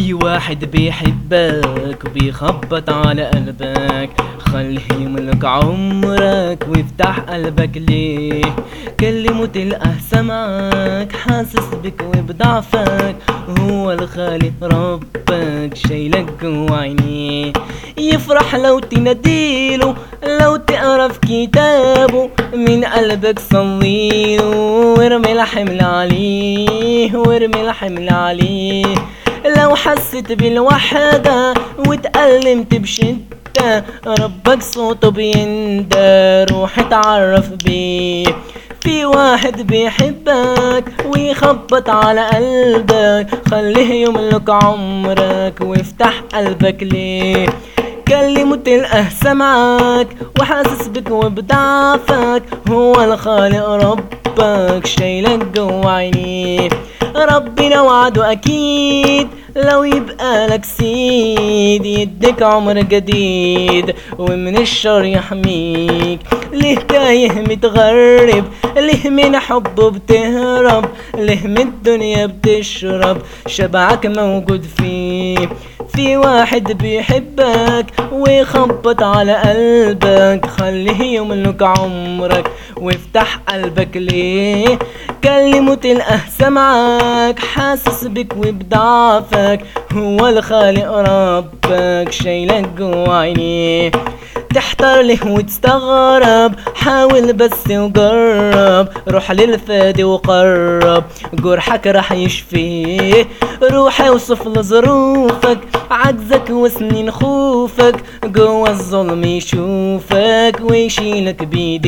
في واحد بيحبك وبيخبط على قلبك خليه يملك عمرك ويفتح قلبك ليه كلمه تلقاه سمعك حاسس بك وبضعفك هو الخالق ربك شايلك جوا عينيه يفرح لو تناديله لو تقرا في كتابه من قلبك صليله وارمي الحمل عليه وارمي الحمل عليه لو حسيت بالوحدة وتألمت بشدة ربك صوته بيندى روح اتعرف بيه في واحد بيحبك ويخبط على قلبك خليه يملك عمرك ويفتح قلبك ليه كلمه تلقاه سمعك وحاسس بك وبضعفك هو الخالق ربك شايلك جوا عينيه ربنا وعده اكيد لو يبقى لك سيد يديك عمر جديد ومن الشر يحميك ليه تايه متغرب ليه من حبه بتهرب ليه من الدنيا بتشرب شبعك موجود فيه في واحد بيحبك ويخبط على قلبك خليه يملك عمرك وافتح قلبك ليه كلمه تلقاه سمعك حاسس بك وبضعفك هو الخالق ربك شايلك جوا عينيه تحتار ليه وتستغرب حاول بس وجرب روح للفادي وقرب جرحك راح يشفيه روح اوصف لظروفك عجزك وسنين خوفك جوا الظلم يشوفك ويشيلك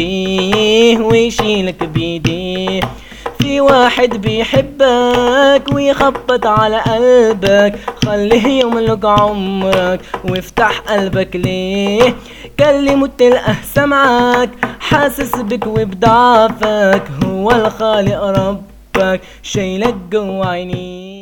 بيديه ويشيلك بيديه في واحد بيحبك ويخبط على قلبك خليه يملك عمرك وافتح قلبك ليه كلمه تلقاه سمعك حاسس بك وبضعفك هو الخالق ربك شايلك جوا عينيه